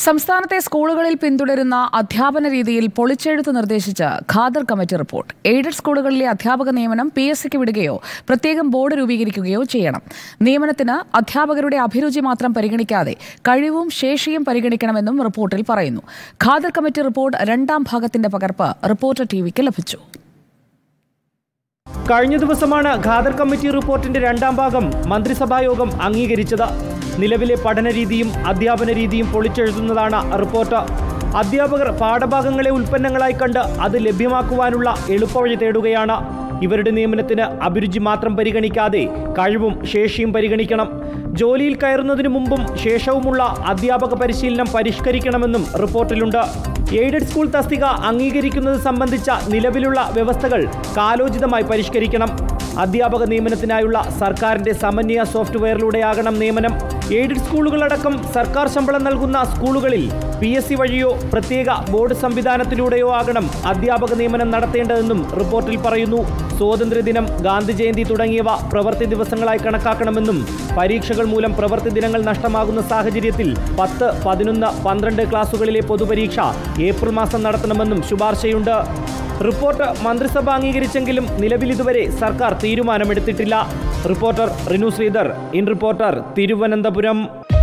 സംസ്ഥാനത്തെ സ്കൂളുകളിൽ പിന്തുടരുന്ന അധ്യാപന രീതിയിൽ പൊളിച്ചെഴുത്ത് നിർദ്ദേശിച്ച് ഖാദർ കമ്മിറ്റി റിപ്പോർട്ട് എയ്ഡഡ് സ്കൂളുകളിലെ അധ്യാപക നിയമനം പി എസ് സിക്ക് വിടുകയോ പ്രത്യേകം ബോർഡ് രൂപീകരിക്കുകയോ ചെയ്യണം നിയമനത്തിന് അധ്യാപകരുടെ അഭിരുചി മാത്രം പരിഗണിക്കാതെ കഴിവും ശേഷിയും പരിഗണിക്കണമെന്നും റിപ്പോർട്ടിൽ പറയുന്നു ഖാദർ കമ്മിറ്റി റിപ്പോർട്ട് രണ്ടാം ഭാഗത്തിന്റെ പകർപ്പ് റിപ്പോർട്ടർ ടിവിക്ക് ലഭിച്ചു കഴിഞ്ഞ ദിവസമാണ് ഖാദർ കമ്മിറ്റി റിപ്പോർട്ടിന്റെ രണ്ടാം ഭാഗം മന്ത്രിസഭാ യോഗം അംഗീകരിച്ചത് നിലവിലെ പഠന രീതിയും അധ്യാപന രീതിയും പൊളിച്ചെഴുതുന്നതാണ് റിപ്പോർട്ട് അധ്യാപകർ പാഠഭാഗങ്ങളെ ഉൽപ്പന്നങ്ങളായി കണ്ട് അത് ലഭ്യമാക്കുവാനുള്ള എളുപ്പവഴി തേടുകയാണ് ഇവരുടെ നിയമനത്തിന് അഭിരുചി മാത്രം പരിഗണിക്കാതെ കഴിവും ശേഷിയും പരിഗണിക്കണം ജോലിയിൽ കയറുന്നതിനു മുമ്പും ശേഷവുമുള്ള അധ്യാപക പരിശീലനം പരിഷ്കരിക്കണമെന്നും റിപ്പോർട്ടിലുണ്ട് എയ്ഡഡ് സ്കൂൾ തസ്തിക അംഗീകരിക്കുന്നത് സംബന്ധിച്ച നിലവിലുള്ള വ്യവസ്ഥകൾ കാലോചിതമായി പരിഷ്കരിക്കണം അധ്യാപക നിയമനത്തിനായുള്ള സർക്കാരിന്റെ സമന്വയ സോഫ്റ്റ്വെയറിലൂടെയാകണം നിയമനം എയ്ഡഡ് സ്കൂളുകളടക്കം സർക്കാർ ശമ്പളം നൽകുന്ന സ്കൂളുകളിൽ പി എസ് സി വഴിയോ പ്രത്യേക ബോർഡ് സംവിധാനത്തിലൂടെയോ ആകണം അധ്യാപക നിയമനം നടത്തേണ്ടതെന്നും റിപ്പോർട്ടിൽ പറയുന്നു സ്വാതന്ത്ര്യദിനം ഗാന്ധി ജയന്തി തുടങ്ങിയവ പ്രവൃത്തി ദിവസങ്ങളായി കണക്കാക്കണമെന്നും പരീക്ഷകൾ മൂലം പ്രവൃത്തി ദിനങ്ങൾ നഷ്ടമാകുന്ന സാഹചര്യത്തിൽ പത്ത് പതിനൊന്ന് പന്ത്രണ്ട് ക്ലാസുകളിലെ പൊതുപരീക്ഷ ഏപ്രിൽ മാസം നടത്തണമെന്നും ശുപാർശയുണ്ട് റിപ്പോർട്ട് മന്ത്രിസഭ അംഗീകരിച്ചെങ്കിലും നിലവിൽ ഇതുവരെ സർക്കാർ തീരുമാനമെടുത്തിട്ടില്ല reporter Rinu Sreedhar in reporter Thiruvananthapuram